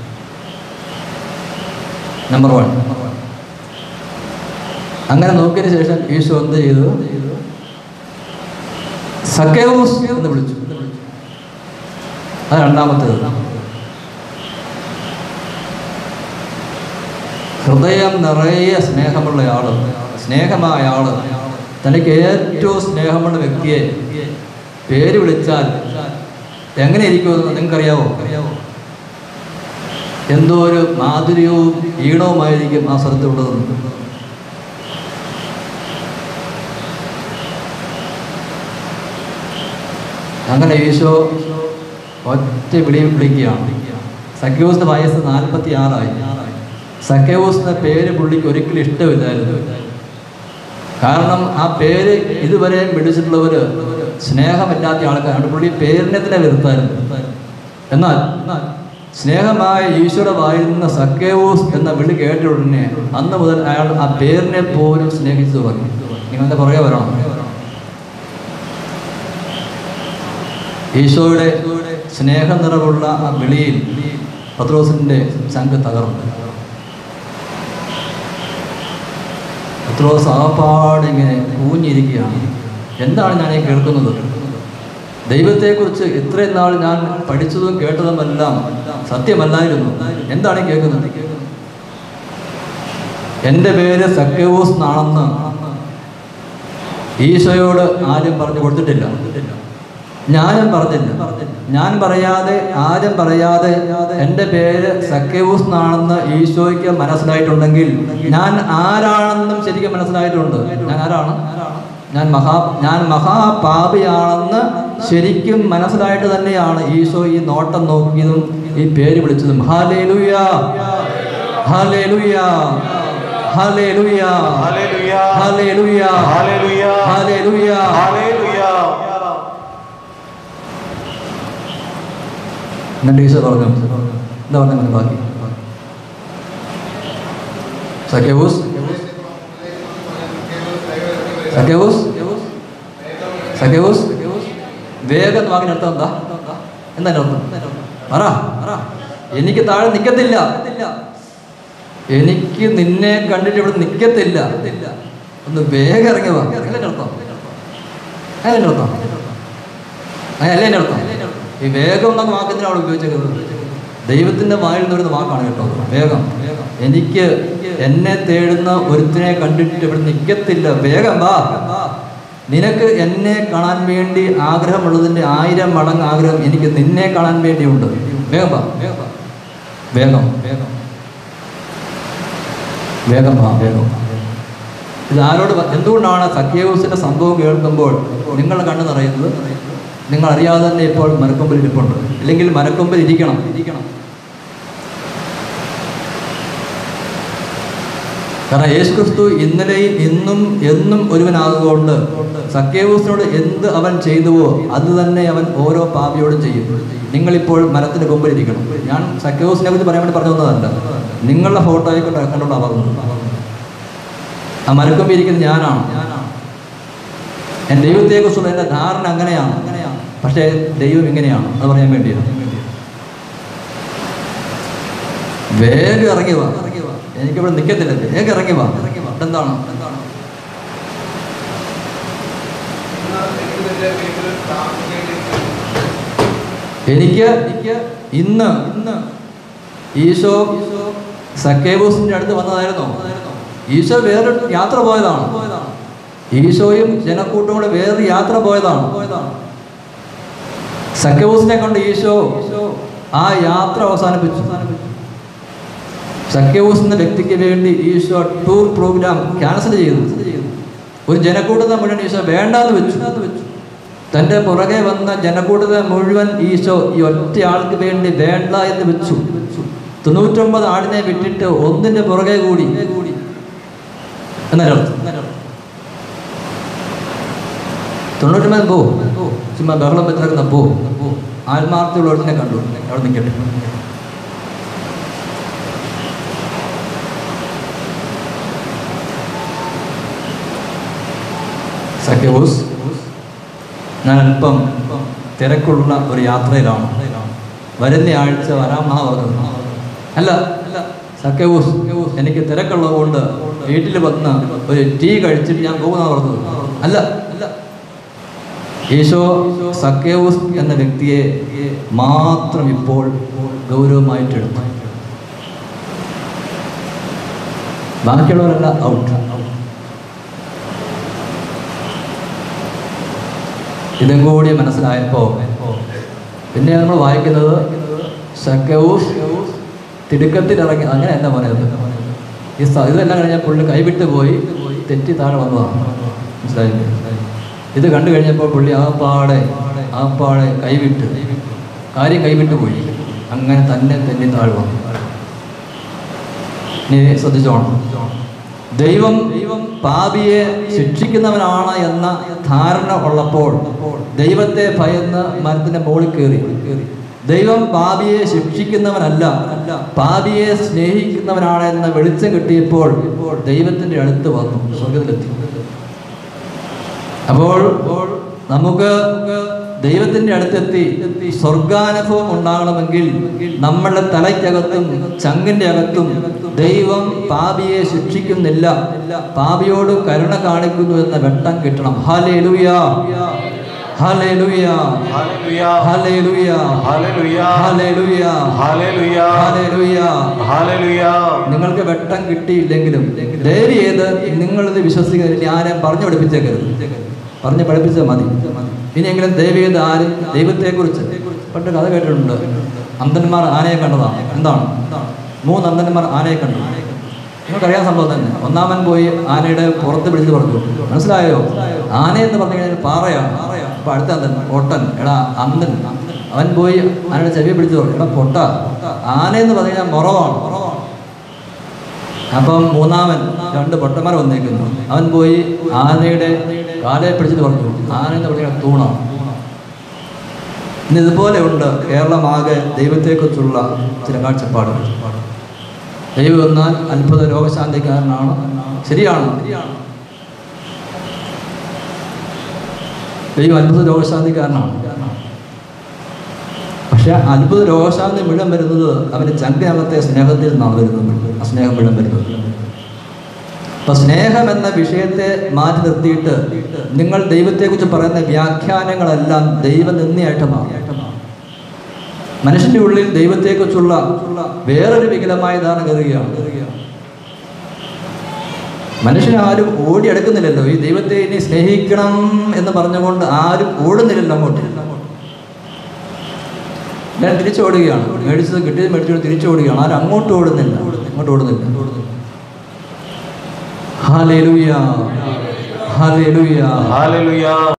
നമ്പർ വൺ അങ്ങനെ നോക്കിയതിന് ശേഷം ഈശോ എന്ത് ചെയ്തു സക്കേവൂസ് എന്ന് വിളിച്ചു അത് രണ്ടാമത്തേത് ഹൃദയം നിറയെ സ്നേഹമുള്ള ആള് സ്നേഹമായ ആള് തനിക്ക് ഏറ്റവും സ്നേഹമുള്ള വ്യക്തിയെ പേര് വിളിച്ചാൽ എങ്ങനെ ഇരിക്കുമെന്ന് നിങ്ങൾക്കറിയാവോ എന്തോ ഒരു മാധുര്യവും ഈണവുമായിരിക്കും ആ സ്ഥലത്തുള്ളത് അങ്ങനെ ഈശോ ഒറ്റ വിളി വിളിക്കുകയാണ് സഖ്യോസിന്റെ വയസ്സ് നാൽപ്പത്തി ആറായി സഖ്യോസ് എന്ന പേര് പുള്ളിക്ക് ഒരിക്കലും ഇഷ്ടമില്ലായിരുന്നു കാരണം ആ പേര് ഇതുവരെയും വിളിച്ചിട്ടുള്ളവര് സ്നേഹമില്ലാത്ത ആൾക്കാരാണ് പുള്ളി പേരിനെ തന്നെ വെറുത്തായിരുന്നു എന്നാൽ സ്നേഹമായ ഈശോയുടെ വായിൽ നിന്ന് സക്കേവൂസ് എന്ന വിളി കേട്ട ഉടനെ അന്ന് മുതൽ അയാൾ ആ പേരിനെ പോലും സ്നേഹിച്ചു തുടങ്ങി നിങ്ങളുടെ പുറകെ വരണം ഈശോയുടെ സ്നേഹനിറവുള്ള ആ വിളിയിൽ പത്രോസിന്റെ ചങ്ക് തകർന്നു പത്രോസ് ആപ്പാട് ഇങ്ങനെ കൂഞ്ഞിരിക്കുകയാണ് എന്താണ് ഞാൻ ഈ കേൾക്കുന്നത് ദൈവത്തെക്കുറിച്ച് ഇത്രയും നാൾ ഞാൻ പഠിച്ചതും കേട്ടതുമെല്ലാം സത്യമല്ലായിരുന്നു എന്താണ് ഈ കേൾക്കുന്നത് എൻ്റെ പേര് സക്കേവൂസ് എന്നാണെന്ന് ഈശോയോട് ആരും പറഞ്ഞു കൊടുത്തിട്ടില്ല ഞാനും പറഞ്ഞില്ല ഞാൻ പറയാതെ ആരും പറയാതെ എൻ്റെ പേര് സക്കേവൂസ് എന്നാണെന്ന് ഈശോയ്ക്ക് മനസ്സിലായിട്ടുണ്ടെങ്കിൽ ഞാൻ ആരാണെന്നും ശരിക്കും മനസ്സിലായിട്ടുണ്ട് ഞാൻ ആരാണ് ഞാൻ മഹാ ഞാൻ മഹാപാപിയാണെന്ന് ശരിക്കും മനസ്സിലായിട്ട് തന്നെയാണ് ഈശോ ഈ നോട്ടം നോക്കിയതും ഈ പേര് വിളിച്ചതും hallelujah hallelujah hallelujah hallelujah hallelujah hallelujah hallelujah hallelujah എന്നിട്ട് ഈശോ പറഞ്ഞു എന്താ പറഞ്ഞ ബാക്കി സഖ്യവൂസ് സഖ്യവൂസ് സഖ്യവൂസ് വേഗം വാങ്ങിന് അർത്ഥം എന്താ എന്താ അതിന്റെ അർത്ഥം പറ പറ എനിക്ക് താഴെ നിൽക്കത്തില്ല എനിക്ക് നിന്നെ കണ്ടിട്ട് ഇവിടെ നിൽക്കത്തില്ല ഒന്ന് വേഗം ഇറങ്ങി വാ അതിന്റെ അർത്ഥം അതിന്റെ അർത്ഥം അതല്ലേ എൻ്റെ അർത്ഥം ഈ വേഗം എന്നൊക്കെ വാക്കിന് അവിടെ ഉപയോഗിച്ചേക്കുന്നത് ദൈവത്തിന്റെ വായിൽ നിന്ന് വരുന്ന വാക്കാണ് കേട്ടോ അത്. വേഗം എനിക്ക് എന്നെ തേടുന്ന ഒരുത്തിനെ കണ്ടിട്ട് ഇവിടെ നിൽക്കത്തില്ല വേഗം വാ നിനക്ക് എന്നെ കാണാൻ വേണ്ടി ആഗ്രഹമുള്ളതിന്റെ ആയിരം മടങ്ങ് ആഗ്രഹം എനിക്ക് നിന്നെ കാണാൻ വേണ്ടിയുണ്ട് വേഗം വാ വേഗം വാ. വേഗം വേഗം വേഗം വാ വേഗം വാ. ഇത് ആരോട് പ- എന്തുകൊണ്ടാണ് സഖ്യവൂസിന്റെ സംഭവം കേൾക്കുമ്പോൾ നിങ്ങൾ കണ്ണു നിറയുന്നത് നിങ്ങൾ അറിയാതെ തന്നെ ഇപ്പോൾ മരക്കൊമ്പിൽ ഇരിപ്പുണ്ട് ഇല്ലെങ്കിൽ മരക്കൊമ്പിൽ ഇരിക്കണം ഇരിക്കണം കാരണം യേശു ക്രിസ്തു ഇന്നലെയും ഇന്നും എന്നും ഒരുവനാകുകൊണ്ട് സക്കേവൂസിനോട് എന്ത് അവൻ ചെയ്തുവോ അത് തന്നെ അവൻ ഓരോ പാപിയോടും ചെയ്യും നിങ്ങളിപ്പോൾ മരത്തിന് കൊമ്പിൽ ഇരിക്കണം ഞാൻ സക്കേവൂസിനെ കുറിച്ച് പറയാൻ വേണ്ടി പറഞ്ഞു തന്നതല്ല നിങ്ങളുടെ ഫോട്ടോയെ കൊണ്ട് കണ്ടുള്ള പറഞ്ഞത് ആ മരക്കൊമ്പിൽ ഇരിക്കുന്നത് ഞാനാണ് എൻ്റെ ദൈവത്തെക്കുറിച്ചുള്ള എൻ്റെ ധാരണ അങ്ങനെയാണ് പക്ഷേ ദൈവം ഇങ്ങനെയാണ് അത് പറയാൻ വേണ്ടിയാണ് വേഗം ഇറങ്ങി വാ എനിക്കിവിടെ നിൽക്കത്തില്ല വേഗം ഇറങ്ങി വാ എന്താണ് എന്താണ് എന്നാൽ എനിക്കിതിന്റെ പേരിൽ പ്രാർത്ഥിക്കേണ്ടിയിരിക്കുന്നു. എനിക്ക് എനിക്ക് ഇന്ന് ഇന്ന് ഈശോ സക്കേബൂസിന്റെ അടുത്ത് വന്നതായിരുന്നോ ഈശോ വേറൊരു യാത്ര പോയതാണ് ഈശോയും ജനക്കൂട്ടും കൂടെ വേറൊരു യാത്ര പോയതാണ് സക്കേബൂസിനെ കൊണ്ട് ഈശോ ആ യാത്ര അവസാനിപ്പിച്ചു സക്കേബൂസ് എന്ന വ്യക്തിക്ക് വേണ്ടി ഈശോ ടൂർ പ്രോഗ്രാം ക്യാൻസൽ ചെയ്തു ഒരു ജനക്കൂട്ടത്തെ മുഴുവൻ ഈശോ വേണ്ടാന്ന് വെച്ചു തൻ്റെ പുറകെ വന്ന ജനക്കൂട്ടത്തെ മുഴുവൻ ഈശോ ഈ ഒറ്റ ആൾക്ക് വേണ്ടി വേണ്ട എന്ന് വെച്ചു തൊണ്ണൂറ്റൊമ്പത് ആടിനെ വിട്ടിട്ട് ഒന്നിന്റെ പുറകെ കൂടി എന്നൊരർത്ഥം തൊണ്ണൂറ്റൊമ്പത് പോ ചുമ്മാ ബഹളം വെച്ചിറക്കുന്ന പോ ആത്മാർത്ഥമുള്ള ഒരുത്തിനെ കണ്ടു അവിടെ നിൽക്കട്ടെ സഖ്യബൂസ് ഞാൻ അല്പം തിരക്കുള്ള ഒരു യാത്രയിലാണ് വരുന്ന ആഴ്ച വരാമെന്നാ പറഞ്ഞത് അല്ല അല്ല സഖ്യബൂസ് എനിക്ക് തിരക്കുള്ളതുകൊണ്ട് വീട്ടിൽ വന്ന് ഒരു ടീ കഴിച്ചിട്ട് ഞാൻ പോകുന്ന പറഞ്ഞത് അല്ല അല്ല ഈശോ സഖ്യബൂസ് എന്ന വ്യക്തിയെ മാത്രം ഇപ്പോൾ ഗൗരവമായിട്ടെടുത്തു ബാക്കിയുള്ളവരല്ല ഔട്ട് ഇതും കൂടി മനസ്സിലായപ്പോൾ പിന്നെ നമ്മൾ വായിക്കുന്നത് സക്കവൂസ് തിടുക്കത്തിലിറങ്ങി അങ്ങനെ അല്ല പറയുന്നത് ഈ സ- ഇതെല്ലാം കഴിഞ്ഞാൽ പുള്ളി കൈവിട്ട് പോയി തെറ്റി താഴെ വന്നതാണ് മനസ്സിലായില്ലേ ഇത് കണ്ടു കഴിഞ്ഞപ്പോൾ പുള്ളി ആ പാടെ ആ പാടെ കൈവിട്ട് കാര്യം കൈവിട്ട് പോയി അങ്ങനെ തന്നെ തെന്നി താഴെ വന്നു നീ ശ്രദ്ധിച്ചോണം ദൈവം ദൈവം പാപിയെ ശിക്ഷിക്കുന്നവനാണ് എന്ന ധാരണ ഉള്ളപ്പോൾ ദൈവത്തെ ഭയന്ന് മരത്തിന്റെ മുകളിൽ കയറി ദൈവം പാപിയെ ശിക്ഷിക്കുന്നവനല്ല പാപിയെ സ്നേഹിക്കുന്നവനാണ് എന്ന വെളിച്ചം കിട്ടിയപ്പോൾ ദൈവത്തിന്റെ അടുത്ത് വന്നു സ്വർഗത്തിലെത്തി അപ്പോൾ നമുക്ക് ദൈവത്തിന്റെ അടുത്തെത്തി സ്വർഗാനുഭവം ഉണ്ടാകണമെങ്കിൽ നമ്മളുടെ തലയ്ക്കകത്തും ചങ്കിന്റെ അകത്തും ദൈവം പാപിയെ ശിക്ഷിക്കുന്നില്ല പാപിയോട് കരുണ കാണിക്കുന്നു എന്ന വെട്ടം കിട്ടണം hallelujah hallelujah Hallelujah. Hallelujah Hallelujah. Hallelujah Hallelujah. Hallelujah Hallelujah. നിങ്ങൾക്ക് വെട്ടം കിട്ടിയില്ലെങ്കിലും ദയവ് ചെയ്ത് നിങ്ങളിത് വിശ്വസിക്കുന്നില്ല ആരെയും പറഞ്ഞു പഠിപ്പിച്ചേക്കരുത് പറഞ്ഞ് പഠിപ്പിച്ചാൽ മതി ഇനിയെങ്കിലും ദയവ് ചെയ്ത് ആരും ദൈവത്തെക്കുറിച്ച് പണ്ട് കഥ കേട്ടിട്ടുണ്ട് അന്ധന്മാർ ആനയെ കണ്ടതാണ് എന്താണ് മൂന്ന് അന്ധന്മാർ ആനയെ കണ്ടു നിങ്ങൾക്കറിയാൻ സംഭവം തന്നെ ഒന്നാമൻ പോയി ആനയുടെ പുറത്ത് പിടിച്ച് പറഞ്ഞു മനസ്സിലായോ ആന എന്ന് പറഞ്ഞു കഴിഞ്ഞാൽ പാറയാണ് അപ്പൊ അടുത്ത അന്ധൻ പൊട്ടൻ എടാ അന്ധൻ അവൻ പോയി ആനയുടെ ചെവിയെ പിടിച്ച് പറഞ്ഞു എടാ പൊട്ട ആന എന്ന് പറഞ്ഞു കഴിഞ്ഞാൽ മുറവാണ് അപ്പം മൂന്നാമൻ രണ്ട് പൊട്ടന്മാർ വന്നേക്കുന്നു അവൻ പോയി ആനയുടെ കാലെ പിടിച്ചിട്ട് പറഞ്ഞു ആന എന്ന് പറഞ്ഞാൽ തൂണാണ് ഇന്ന് ഇതുപോലെ ഉണ്ട് കേരളമാകെ ദൈവത്തെക്കുറിച്ചുള്ള ചില കാഴ്ചപ്പാടുകൾ ദൈവം എന്നാൽ അത്ഭുത രോഗശാന്തിക്കാരനാണ് ശരിയാണ് ദൈവം അത്ഭുത രോഗശാന്തിക്കാരനാണ് പക്ഷെ അത്ഭുത രോഗശാന്തി മുഴുവൻ വരുന്നത് അവന്റെ ചങ്കിനകത്തെ സ്നേഹത്തിൽ നിന്നാണ് വരുന്നത് ആ സ്നേഹം മുഴുവൻ വരുന്നത് അപ്പൊ സ്നേഹം എന്ന വിഷയത്തെ മാറ്റി നിർത്തിയിട്ട് നിങ്ങൾ ദൈവത്തെക്കുറിച്ച് പറയുന്ന വ്യാഖ്യാനങ്ങളെല്ലാം ദൈവനിന്ദയായിട്ട് മാറും മനുഷ്യന്റെ ഉള്ളിൽ ദൈവത്തെക്കുറിച്ചുള്ള വേറൊരു വികലമായ ധാരണ കയറുകയാണ് മനുഷ്യൻ ആരും ഓടി അടുക്കുന്നില്ലല്ലോ ഈ ദൈവത്തെ ഇനി സ്നേഹിക്കണം എന്ന് പറഞ്ഞുകൊണ്ട് ആരും ഓടുന്നില്ലല്ലോ അങ്ങോട്ട് ഞാൻ തിരിച്ചോടുകയാണ് മേടിച്ചത് കിട്ടിയത് മേടിച്ചോട് തിരിച്ചോടുകയാണ് ആരും അങ്ങോട്ട് ഓടുന്നില്ല അങ്ങോട്ട് ഓടുന്നില്ല ഹാലേലുയ ഹാലേലുയ Hallelujah.